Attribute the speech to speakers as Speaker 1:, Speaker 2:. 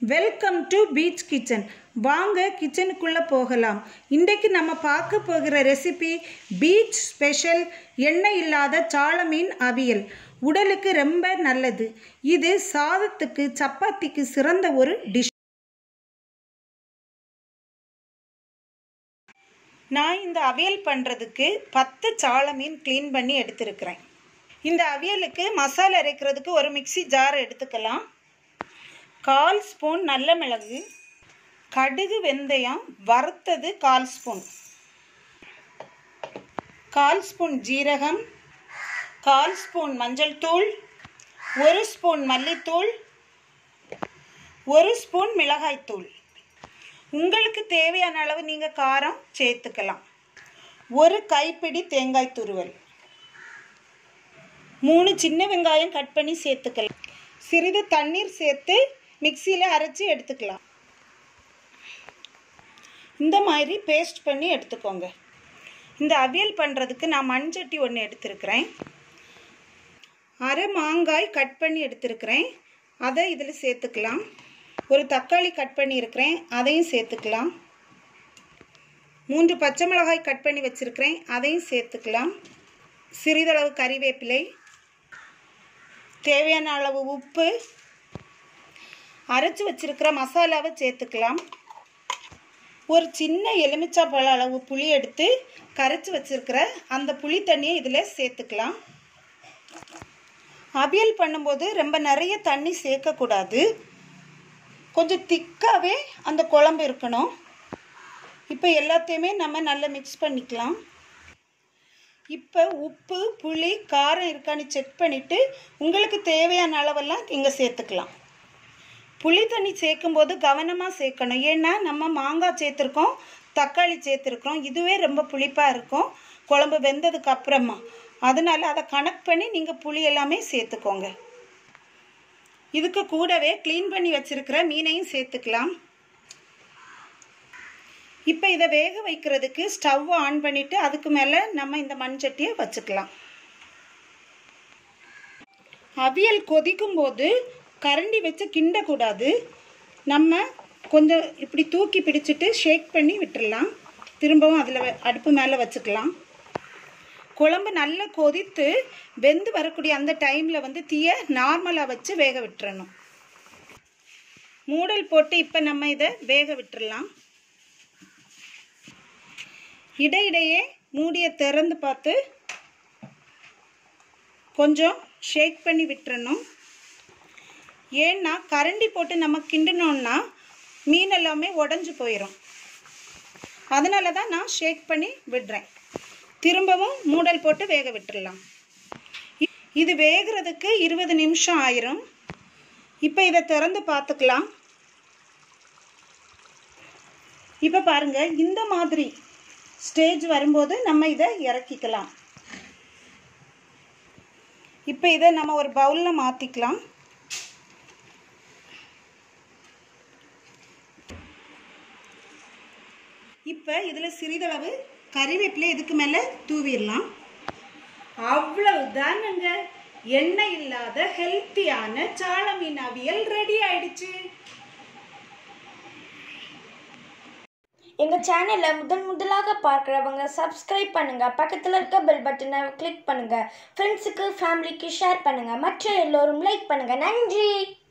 Speaker 1: welcome to beach kitchen வாங்க கிச்சனுக்குள்ளே போகலாம் இன்றைக்கு நம்ம பார்க்க போகிற ரெசிபி பீச் ஸ்பெஷல் எண்ணெய் இல்லாத சால மீன் அவியல் உடலுக்கு ரொம்ப நல்லது இது சாதத்துக்கு சப்பாத்திக்கு சிறந்த ஒரு டிஷ் நான் இந்த அவியல் பண்ணுறதுக்கு பத்து சால மீன் க்ளீன் பண்ணி எடுத்திருக்கிறேன் இந்த அவியலுக்கு மசாலா அரைக்கிறதுக்கு ஒரு மிக்ஸி ஜார் எடுத்துக்கலாம் கால் ஸ்பூன் நல்ல மிளகு கடுகு வெந்தயம் வறுத்தது கால் ஸ்பூன் கால் ஸ்பூன் ஜீரகம் கால் ஸ்பூன் மஞ்சள் தூள் ஒரு ஸ்பூன் மல்லித்தூள் ஒரு ஸ்பூன் மிளகாய்த்தூள் உங்களுக்கு தேவையான அளவு நீங்கள் காரம் சேர்த்துக்கலாம் ஒரு கைப்பிடி தேங்காய் துருவல் மூணு சின்ன வெங்காயம் கட் பண்ணி சேர்த்துக்கலாம் சிறிது தண்ணீர் சேர்த்து மிக்சியில் அரைச்சி எடுத்துக்கலாம் இந்த மாதிரி பேஸ்ட் பண்ணி எடுத்துக்கோங்க இந்த அவியல் பண்ணுறதுக்கு நான் மண்சட்டி ஒன்று எடுத்திருக்கிறேன் அரை மாங்காய் கட் பண்ணி எடுத்திருக்கிறேன் அதை இதில் சேர்த்துக்கலாம் ஒரு தக்காளி கட் பண்ணியிருக்கிறேன் அதையும் சேர்த்துக்கலாம் மூன்று பச்சை மிளகாய் கட் பண்ணி வச்சுருக்கிறேன் அதையும் சேர்த்துக்கலாம் சிறிதளவு கறிவேப்பிலை தேவையான அளவு உப்பு அரைச்சி வச்சிருக்கிற மசாலாவை சேர்த்துக்கலாம் ஒரு சின்ன எலுமிச்சாப்பழ அளவு புளி எடுத்து கரைச்சி வச்சிருக்கிற அந்த புளி தண்ணியை இதில் சேர்த்துக்கலாம் அவியல் பண்ணும்போது ரொம்ப நிறைய தண்ணி சேர்க்கக்கூடாது கொஞ்சம் திக்காகவே அந்த குழம்பு இருக்கணும் இப்போ எல்லாத்தையுமே நம்ம நல்லா மிக்ஸ் பண்ணிக்கலாம் இப்போ உப்பு புளி காரம் இருக்கான்னு செக் பண்ணிவிட்டு உங்களுக்கு தேவையான அளவெல்லாம் இங்கே சேர்த்துக்கலாம் புளி தண்ணி சேர்க்கும்போது கவனமாக சேர்க்கணும் ஏன்னா நம்ம மாங்காய் சேர்த்துருக்கோம் தக்காளி சேர்த்துருக்குறோம் இதுவே ரொம்ப புளிப்பாக இருக்கும் குழம்பு வெந்ததுக்கு அப்புறமா அதனால் அதை கனெக்ட் பண்ணி நீங்கள் புளி எல்லாமே சேர்த்துக்கோங்க இதுக்கு கூடவே க்ளீன் பண்ணி வச்சுருக்கிற மீனையும் சேர்த்துக்கலாம் இப்போ இதை வேக வைக்கிறதுக்கு ஸ்டவ் ஆன் பண்ணிவிட்டு அதுக்கு மேலே நம்ம இந்த மண்சட்டியை வச்சுக்கலாம் அவியல் கொதிக்கும் போது கரண்டி வச்சு கிண்டக்கூடாது நம்ம கொஞ்சம் இப்படி தூக்கி பிடிச்சிட்டு ஷேக் பண்ணி விட்டுடலாம் திரும்பவும் அதில் அடுப்பு மேலே வச்சுக்கலாம் குழம்பு நல்லா கொதித்து வெந்து வரக்கூடிய அந்த டைமில் வந்து தீயை நார்மலாக வச்சு வேக விட்டுறணும் மூடல் போட்டு இப்போ நம்ம இதை வேக விட்டுறலாம் இடையிடையே மூடியை திறந்து பார்த்து கொஞ்சம் ஷேக் பண்ணி விட்டுறணும் ஏன்னா கரண்டி போட்டு நம்ம கிண்டினோன்னா மீன் எல்லாமே உடஞ்சி போயிடும் அதனால தான் நான் ஷேக் பண்ணி விடுறேன் திரும்பவும் மூடல் போட்டு வேக விட்டுடலாம் இது வேகிறதுக்கு இருபது நிமிஷம் ஆயிரும் இப்போ இதை திறந்து பார்த்துக்கலாம் இப்போ பாருங்கள் இந்த மாதிரி ஸ்டேஜ் வரும்போது நம்ம இதை இறக்கிக்கலாம் இப்போ இதை நம்ம ஒரு பவுலில் மாற்றிக்கலாம் இப்போ இதில் சிறிதளவு கறிவேப்பிலை இதுக்கு மேலே தூவிடலாம் அவ்வளவு தானங்க எண்ணெய் இல்லாத ஹெல்த்தியான சால மீன் அவியல் ரெடி ஆயிடுச்சு
Speaker 2: எங்கள் சேனலை முதன் முதலாக பார்க்குறவங்க சப்ஸ்கிரைப் பண்ணுங்கள் பக்கத்தில் இருக்க பெல் பட்டனை கிளிக் பண்ணுங்கள் ஃப்ரெண்ட்ஸுக்கு ஃபேமிலிக்கு ஷேர் பண்ணுங்கள் மற்ற எல்லோரும் லைக் பண்ணுங்கள் நன்றி